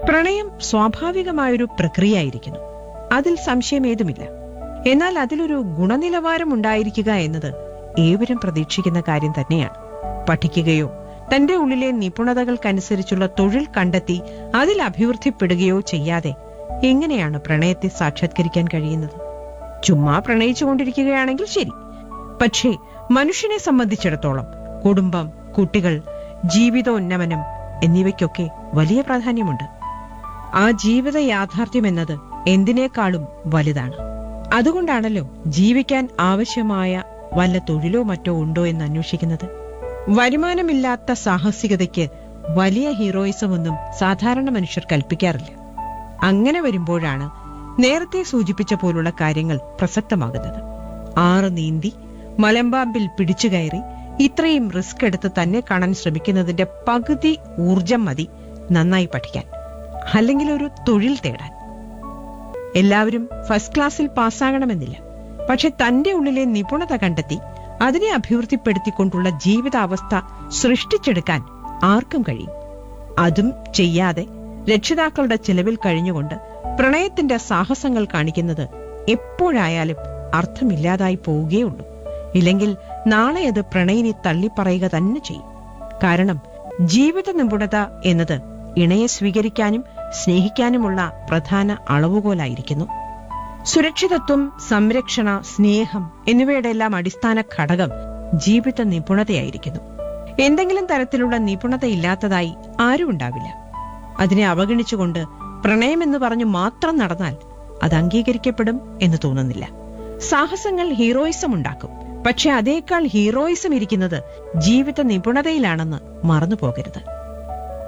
പ്രണയം സ്വാഭാവികമായൊരു പ്രക്രിയയായിരിക്കുന്നു അതിൽ സംശയമേതുമില്ല എന്നാൽ അതിലൊരു ഗുണനിലവാരം ഉണ്ടായിരിക്കുക എന്നത് ഏവരും പ്രതീക്ഷിക്കുന്ന കാര്യം തന്നെയാണ് പഠിക്കുകയോ തന്റെ ഉള്ളിലെ നിപുണതകൾക്കനുസരിച്ചുള്ള തൊഴിൽ കണ്ടെത്തി അതിൽ അഭിവൃദ്ധിപ്പെടുകയോ ചെയ്യാതെ എങ്ങനെയാണ് പ്രണയത്തെ സാക്ഷാത്കരിക്കാൻ കഴിയുന്നത് ചുമ്മാ പ്രണയിച്ചുകൊണ്ടിരിക്കുകയാണെങ്കിൽ ശരി പക്ഷേ മനുഷ്യനെ സംബന്ധിച്ചിടത്തോളം കുടുംബം കുട്ടികൾ ജീവിതോന്നമനം എന്നിവയ്ക്കൊക്കെ വലിയ പ്രാധാന്യമുണ്ട് ആ ജീവിത യാഥാർത്ഥ്യം എന്നത് എന്തിനേക്കാളും വലുതാണ് അതുകൊണ്ടാണല്ലോ ജീവിക്കാൻ ആവശ്യമായ വല്ല തൊഴിലോ മറ്റോ ഉണ്ടോ എന്ന് അന്വേഷിക്കുന്നത് വരുമാനമില്ലാത്ത സാഹസികതയ്ക്ക് വലിയ ഹീറോയിസം ഒന്നും സാധാരണ മനുഷ്യർ കൽപ്പിക്കാറില്ല അങ്ങനെ വരുമ്പോഴാണ് നേരത്തെ സൂചിപ്പിച്ച പോലുള്ള കാര്യങ്ങൾ പ്രസക്തമാകുന്നത് ആറ് നീന്തി മലമ്പാമ്പിൽ പിടിച്ചുകയറി ഇത്രയും റിസ്ക് എടുത്ത് തന്നെ കാണാൻ ശ്രമിക്കുന്നതിന്റെ പകുതി ഊർജം മതി നന്നായി പഠിക്കാൻ അല്ലെങ്കിൽ ഒരു തൊഴിൽ തേടാൻ എല്ലാവരും ഫസ്റ്റ് ക്ലാസ്സിൽ പാസ്സാകണമെന്നില്ല പക്ഷെ തന്റെ ഉള്ളിലെ നിപുണത കണ്ടെത്തി അതിനെ അഭിവൃദ്ധിപ്പെടുത്തിക്കൊണ്ടുള്ള ജീവിതാവസ്ഥ സൃഷ്ടിച്ചെടുക്കാൻ ആർക്കും കഴിയും അതും ചെയ്യാതെ രക്ഷിതാക്കളുടെ ചെലവിൽ കഴിഞ്ഞുകൊണ്ട് പ്രണയത്തിന്റെ സാഹസങ്ങൾ കാണിക്കുന്നത് എപ്പോഴായാലും അർത്ഥമില്ലാതായി പോവുകയുള്ളൂ ഇല്ലെങ്കിൽ നാളെ അത് പ്രണയിനി തള്ളിപ്പറയുക തന്നെ ചെയ്യും കാരണം ജീവിത നിപുണത എന്നത് ഇണയെ സ്വീകരിക്കാനും സ്നേഹിക്കാനുമുള്ള പ്രധാന അളവുകോലായിരിക്കുന്നു സുരക്ഷിതത്വം സംരക്ഷണ സ്നേഹം എന്നിവയുടെ എല്ലാം അടിസ്ഥാന ഘടകം ജീവിത നിപുണതയായിരിക്കുന്നു എന്തെങ്കിലും തരത്തിലുള്ള നിപുണത ഇല്ലാത്തതായി ആരും ഉണ്ടാവില്ല അതിനെ അവഗണിച്ചുകൊണ്ട് പ്രണയം എന്ന് പറഞ്ഞു മാത്രം നടന്നാൽ അത് അംഗീകരിക്കപ്പെടും എന്ന് തോന്നുന്നില്ല സാഹസങ്ങൾ ഹീറോയിസം ഉണ്ടാക്കും പക്ഷെ അതേക്കാൾ ഹീറോയിസം ഇരിക്കുന്നത് ജീവിത നിപുണതയിലാണെന്ന് മറന്നു പോകരുത്